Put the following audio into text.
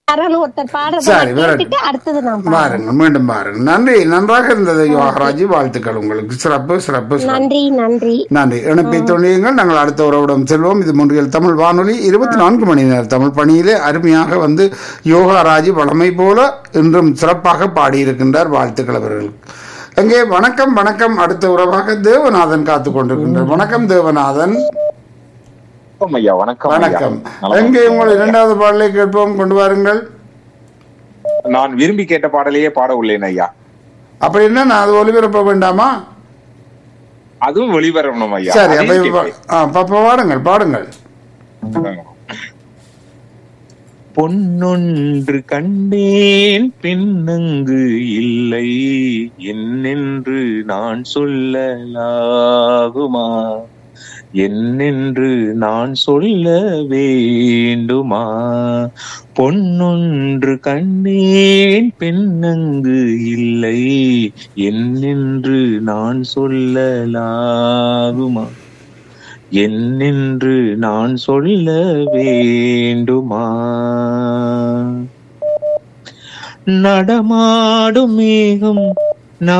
யாராலும் ஒருத்தர் பாடுறத சரி, நான் வேற- கேட்டுட்டு அடுத்தது நான் பாடுறேன். பாருங்கள் மீண்டும் பாருங்கள் நன்றி நன்றாக இருந்தது யோகராஜ் வாழ்த்துக்கள் உங்களுக்கு சிறப்பு சிறப்பு சிறப்பு நன்றி நன்றி நன்றி இணைப்பை தொழியுங்கள் நாங்கள் அடுத்த உறவிடம் செல்வோம் இது முன்றியல் தமிழ் வானொலி இருபத்தி நான்கு மணி நேர தமிழ் பணியிலே அருமையாக வந்து யோகாராஜ் வளமை போல இன்றும் சிறப்பாக பாடியிருக்கின்றார் வாழ்த்துக்கள் அவர்களுக்கு அங்கே வணக்கம் வணக்கம் அடுத்த உறவாக தேவநாதன் காத்து கொண்டிருக்கின்றார் வணக்கம் தேவநாதன் வணக்கம் ஐயா வணக்கம் ஐயா. வணக்கம் நலமா எங்கே உங்கள் இரண்டாவது பாடலை கேட்போம் கொண்டு வாருங்கள் நான் விரும்பி கேட்ட பாடலையே பாட உள்ளேன் ஐயா அப்படி என்ன நான் அது ஒளிபரப்ப வேண்டாமா அதுவும் ஒளிபரப்பணும் ஐயா சரி அதையும் அப்ப இப்ப- கேட்பேன். ஆ, அப்ப பாடுங்கள் பாடுங்கள் பொன்னொன்று கண்டேன் பின்னங்கு இல்லை என்னென்று நான் சொல்லலாகுமா என்னென்று நான் சொல்ல வேண்டுமா பொன்னொன்று கண்டேன் பெண்ணங்கு இல்லை என்னென்று நான் சொல்லலாகுமா என்னென்று நான் சொல்ல வேண்டுமா நடமாடும் மேகம்